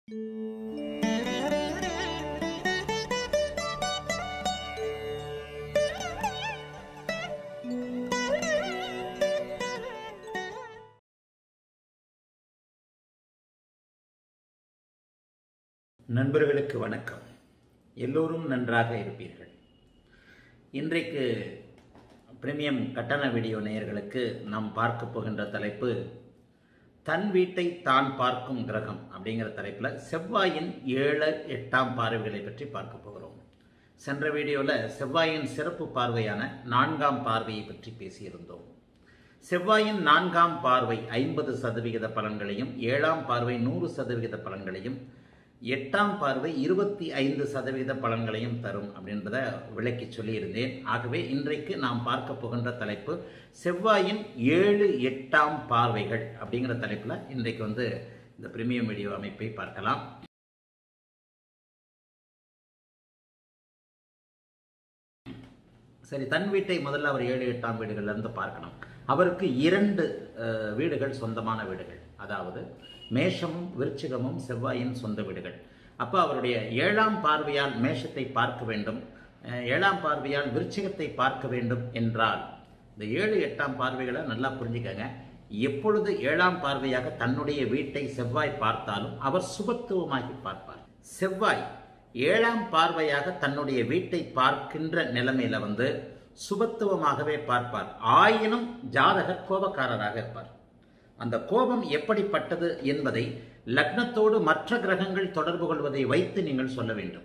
நண்பர்களுக்கு வணக்கம் எல்லோரும் நன்றாக இருப்பீர்கள் இன்றைக்கு பிரீமியம் கட்டண வீடியோ நேயர்களுக்கு நாம் பார்க்க போகின்ற தலைப்பு தன் வீட்டை தான் பார்க்கும் கிரகம் அப்படிங்கிற தலைப்பில் செவ்வாயின் ஏழு எட்டாம் பார்வைகளை பற்றி பார்க்க போகிறோம் சென்ற வீடியோவில் செவ்வாயின் சிறப்பு பார்வையான நான்காம் பார்வையை பற்றி பேசியிருந்தோம் செவ்வாயின் நான்காம் பார்வை ஐம்பது சதவிகித பலன்களையும் ஏழாம் பார்வை நூறு சதவிகித பலன்களையும் எட்டாம் பார்வை இருபத்தி ஐந்து சதவீத பலன்களையும் தரும் அப்படின்றத விளக்கி சொல்லியிருந்தேன் ஆகவே இன்றைக்கு நாம் பார்க்க போகின்ற தலைப்பு செவ்வாயின் ஏழு எட்டாம் பார்வைகள் அப்படிங்கிற தலைப்பில் இன்றைக்கு வந்து இந்த பிரீமியம் வீடியோ அமைப்பை பார்க்கலாம் சரி தன் வீட்டை முதல்ல அவர் ஏழு எட்டாம் வீடுகள்ல இருந்து பார்க்கணும் அவருக்கு இரண்டு அஹ், வீடுகள் சொந்தமான வீடுகள் அதாவது மேஷமும் விருச்சிகமும் செவ்வாயின் சொந்த வீடுகள் அப்போ அவருடைய ஏழாம் பார்வையால் மேஷத்தை பார்க்க வேண்டும் அஹ், ஏழாம் பார்வையால் விருச்சிகத்தை பார்க்க வேண்டும் என்றால் இந்த ஏழு எட்டாம் பார்வைகளை நல்லா புரிஞ்சுக்கங்க எப்பொழுது ஏழாம் பார்வையாக தன்னுடைய வீட்டை செவ்வாய் பார்த்தாலும் அவர் சுபத்துவமாகி பார்ப்பார் செவ்வாய் ஏழாம் பார்வையாக தன்னுடைய வீட்டை பார்க்கின்ற நிலைமையில வந்து சுபத்துவமாகவே பார்ப்பார் ஆயினும் ஜாதகர் கோபக்காரராக இருப்பார் அந்த கோபம் எப்படிப்பட்டது என்பதை லக்னத்தோடு மற்ற கிரகங்கள் தொடர்பு கொள்வதை வைத்து நீங்கள் சொல்ல வேண்டும்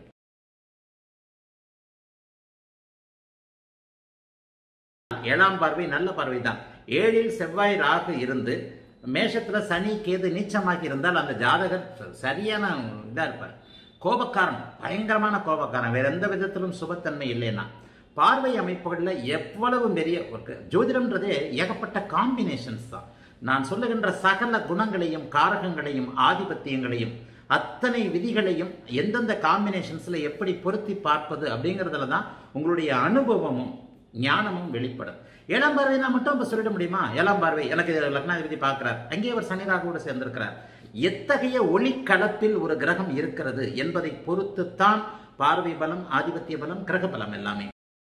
ஏழாம் பார்வை நல்ல பார்வை தான் ஏழில் செவ்வாய் ராகு இருந்து மேஷத்துல சனி கேது நீச்சமாகி இருந்தால் அந்த ஜாதகர் சரியான இதா இருப்பார் கோபக்காரன் பயங்கரமான கோபக்காரன் வேற எந்த விதத்திலும் சுபத்தன்மை இல்லைன்னா பார்வை அமைப்புகளில் எவ்வளவு பெரிய ஒரு ஜோதிடம்ன்றதே ஏகப்பட்ட காம்பினேஷன்ஸ் தான் நான் சொல்லுகின்ற சகல குணங்களையும் காரகங்களையும் ஆதிபத்தியங்களையும் அத்தனை விதிகளையும் எந்தெந்த காம்பினேஷன்ஸ்ல எப்படி பொருத்தி பார்ப்பது அப்படிங்கிறதுல தான் உங்களுடைய அனுபவமும் ஞானமும் வெளிப்படும் ஏழாம் பார்வைனா மட்டும் இப்ப சொல்லிட முடியுமா ஏழாம் பார்வை எனக்கு லக்னாதிபதி பார்க்கிறார் அங்கே அவர் சனிராகவோடு சேர்ந்திருக்கிறார் எத்தகைய ஒளிக்களத்தில் ஒரு கிரகம் இருக்கிறது என்பதை பொறுத்துத்தான் பார்வை பலம் ஆதிபத்திய பலம் கிரக பலம் எல்லாமே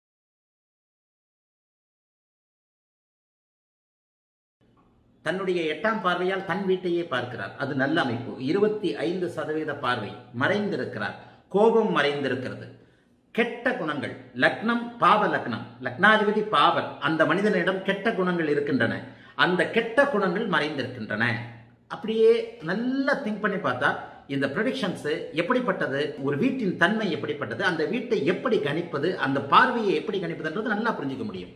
தன்னுடைய எட்டாம் பார்வையால் தன் வீட்டையே பார்க்கிறார் அது நல்ல அமைப்பு இருபத்தி ஐந்து சதவீத பார்வை மறைந்திருக்கிறார் கோபம் மறைந்திருக்கிறது கெட்ட குணங்கள் லக்னம் பாவ லக்னம் லக்னாதிபதி பாவர் அந்த மனிதனிடம் கெட்ட குணங்கள் இருக்கின்றன அந்த கெட்ட குணங்கள் மறைந்திருக்கின்றன அப்படியே நல்லா திங்க் பண்ணி பார்த்தா இந்த ப்ரொடிக்ஷன்ஸ் எப்படிப்பட்டது ஒரு வீட்டின் தன்மை எப்படிப்பட்டது அந்த வீட்டை எப்படி கணிப்பது அந்த பார்வையை எப்படி கணிப்பதுன்றது நல்லா புரிஞ்சுக்க முடியும்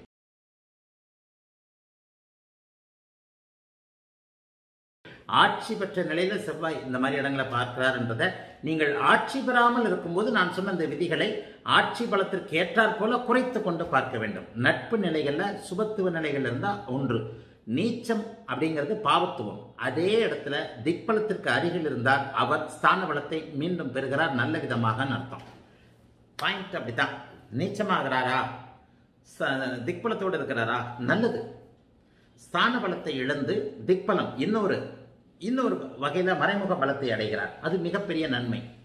ஆட்சி பெற்ற நிலையில செவ்வாய் இந்த மாதிரி இடங்களை பார்க்கிறார்ன்றதை நீங்கள் ஆட்சி பெறாமல் இருக்கும்போது நான் சொன்ன இந்த விதிகளை ஆட்சி பலத்திற்கு ஏற்றாற் போல குறைத்து கொண்டு பார்க்க வேண்டும் நட்பு நிலைகள்ல சுபத்துவ நிலைகள் இருந்தா ஒன்று நீச்சம் அப்படிங்கிறது பாவத்துவம் அதே இடத்துல திக்பலத்திற்கு அருகில் இருந்தால் அவர் ஸ்தான பலத்தை மீண்டும் பெறுகிறார் நல்ல விதமாக அர்த்தம் பாயிண்ட் அப்படித்தான் நீச்சமாகிறாரா ச- திக்பலத்தோடு இருக்கிறாரா நல்லது ஸ்தான பலத்தை இழந்து திக்பலம் இன்னொரு இன்னொரு வகையில மறைமுக பலத்தை அடைகிறார் அது மிகப்பெரிய நன்மை